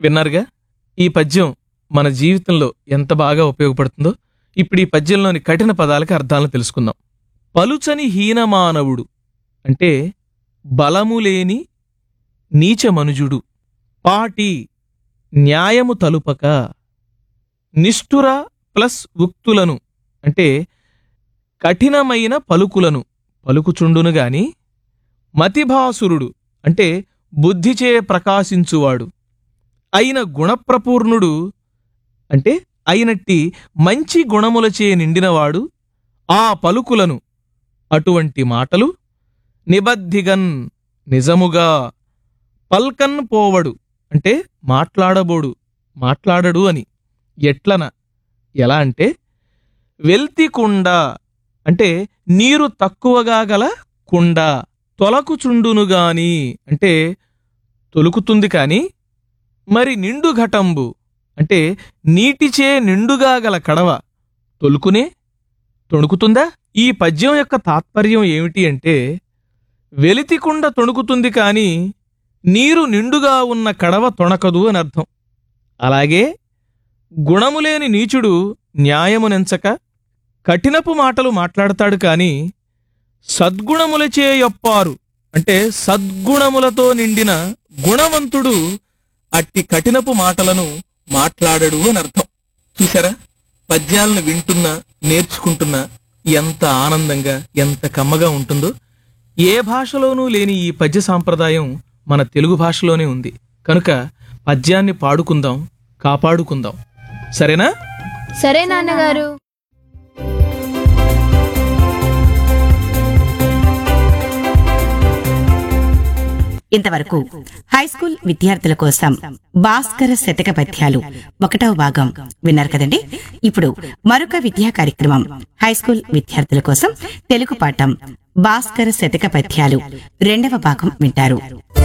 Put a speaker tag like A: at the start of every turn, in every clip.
A: విన్నారుగా ఈ పద్యం మన జీవితంలో ఎంత బాగా ఉపయోగపడుతుందో ఇప్పుడు ఈ పద్యంలోని కఠిన పదాలకి అర్థాలను తెలుసుకుందాం పలుచని హీనమానవుడు అంటే బలము లేని నీచ మనుజుడు పాటి న్యాయము తలుపక నిష్ఠుర ప్లస్ ఉక్తులను అంటే కఠినమైన పలుకులను పలుకుచుండును గాని మతిభాసురుడు అంటే బుద్ధిచే ప్రకాశించువాడు అయిన గుణప్రపూర్ణుడు అంటే అయినట్టి మంచి గుణములచే నిండినవాడు ఆ పలుకులను అటువంటి మాటలు నిబద్ధిగన్ నిజముగా పల్కన్ పోవడు అంటే మాట్లాడబోడు మాట్లాడడు అని ఎట్లన ఎలా అంటే వెల్తి కుండ అంటే నీరు తక్కువగా గల కుండ తొలకుచుండునుగాని అంటే తొలుకుతుంది కాని మరి నిండు ఘటంబు అంటే నీటిచే నిండుగా గల కడవ తొలుకునే తొణుకుతుందా ఈ పద్యం యొక్క తాత్పర్యం ఏమిటి అంటే వెలితికుండ తొణుకుతుంది కాని నీరు నిండుగా ఉన్న కడవ తొణకదు అని అర్థం అలాగే గుణములేని నీచుడు న్యాయమునెంచక కఠినపు మాటలు మాట్లాడతాడు కాని సద్గుణములచే యొప్పారు అంటే సద్గుణములతో నిండిన గుణవంతుడు అట్టి కఠినపు మాటలను మాట్లాడడు అని అర్థం చూసారా పద్యాలను వింటున్నా నేర్చుకుంటున్నా ఎంత ఆనందంగా ఎంత కమ్మగా ఉంటుందో ఏ భాషలోనూ లేని ఈ పద్య సాంప్రదాయం మన తెలుగు భాషలోనే ఉంది కనుక పద్యాన్ని పాడుకుందాం కాపాడుకుందాం సరేనా
B: సరే నాన్నగారు
C: ఇంతవరకు హైస్కూల్ విద్యార్థుల కోసం భాస్కర శతక పద్యాలు ఒకటవ భాగం విన్నారు కదండి ఇప్పుడు మరొక విద్యా కార్యక్రమం హైస్కూల్ విద్యార్థుల కోసం తెలుగు పాఠం భాస్కర శతక పద్యాలు రెండవ భాగం వింటారు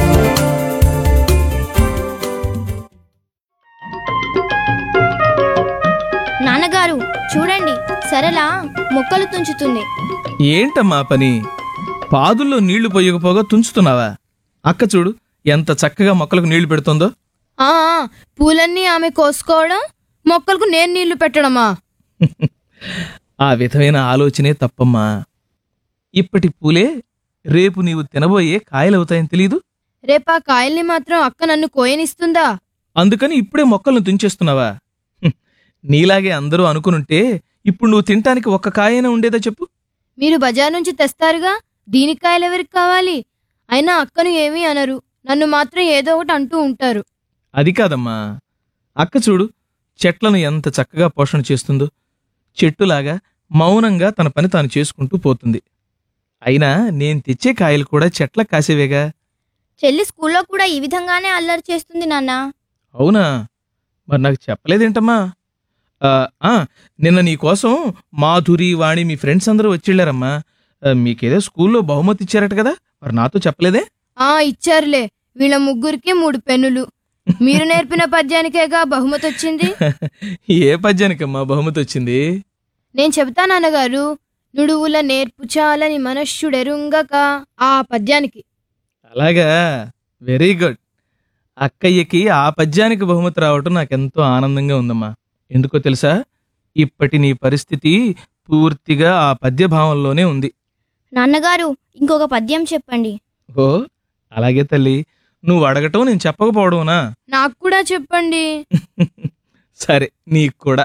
B: నాన్నగారు చూడండి సరళ మొక్కలు తుంచుతుంది
A: ఏంటమ్మా పని పాదుల్లో నీళ్లు పొయ్యకపోగా తుంచుతున్నావా అక్క చూడు ఎంత చక్కగా మొక్కలకు నీళ్లు పెడుతుందో
B: ఆ ఆ, పూలన్నీ ఆమె కోసుకోవడం మొక్కలకు నేను నీళ్లు పెట్టడమా
A: ఆ విధమైన ఆలోచనే తప్పమ్మా ఇప్పటి పూలే రేపు నీవు తినబోయే కాయలవుతాయని తెలీదు
B: రేపా కాయల్ని మాత్రం అక్క నన్ను కోయనిస్తుందా
A: అందుకని ఇప్పుడే మొక్కలను తుంచేస్తున్నావా హ్మ్. నీలాగే అందరూ అనుకునుంటే ఇప్పుడు నువ్వు తినటానికి ఒక్క కాయైనా ఉండేదా చెప్పు
B: మీరు బజార్ నుంచి తెస్తారుగా దీనికి కాయలు ఎవరికి కావాలి అయినా అక్కను ఏమీ అనరు నన్ను మాత్రం ఏదో ఒకటి అంటూ ఉంటారు
A: అది కాదమ్మా అక్క చూడు చెట్లను ఎంత చక్కగా పోషణ చేస్తుందో చెట్టులాగా మౌనంగా తన పని తాను చేసుకుంటూ పోతుంది అయినా నేను తెచ్చే కాయలు కూడా చెట్ల కాసేవేగా
B: చెల్లి స్కూల్లో కూడా ఈ విధంగానే అల్లరి చేస్తుంది నాన్న
A: అవునా మరి నాకు చెప్పలేదేంటమ్మా ఆ, ఆ, నిన్న నీ కోసం మాధురి వాణి మీ ఫ్రెండ్స్ అందరూ వచ్చిళ్ళారమ్మా ఆ, మీకేదో స్కూల్లో బహుమతి ఇచ్చారట కదా మరి నాతో చెప్పలేదే
B: ఆ ఇచ్చారులే వీళ్ళ ముగ్గురికి మూడు పెన్నులు మీరు నేర్పిన పద్యానికేగా బహుమతి వచ్చింది
A: ఏ పద్యానికమ్మా బహుమతి వచ్చింది
B: నేను చెబుతా నాన్నగారు నుడువుల నేర్పు చాలని మనష్యుడెరుంగక ఆ పద్యానికి
A: అలాగా వెరీ గుడ్ అక్కయ్యకి ఆ పద్యానికి బహుమతి రావటం నాకెంతో ఆనందంగా ఉందమ్మా ఎందుకో తెలుసా ఇప్పటి నీ పరిస్థితి పూర్తిగా ఆ పద్య భావంలోనే ఉంది
B: నాన్నగారు ఇంకొక పద్యం చెప్పండి
A: ఓ అలాగే తల్లి నువ్వు అడగటం నేను చెప్పకపోవడమనా
B: నాకు కూడా చెప్పండి
A: సరే నీకు కూడా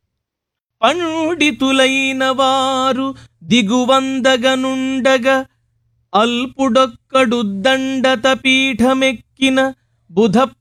A: పండితులైన వారు దిగువందగనుండగా అల్పుడొక్కడు దండత పీఠమెక్కిన బుధ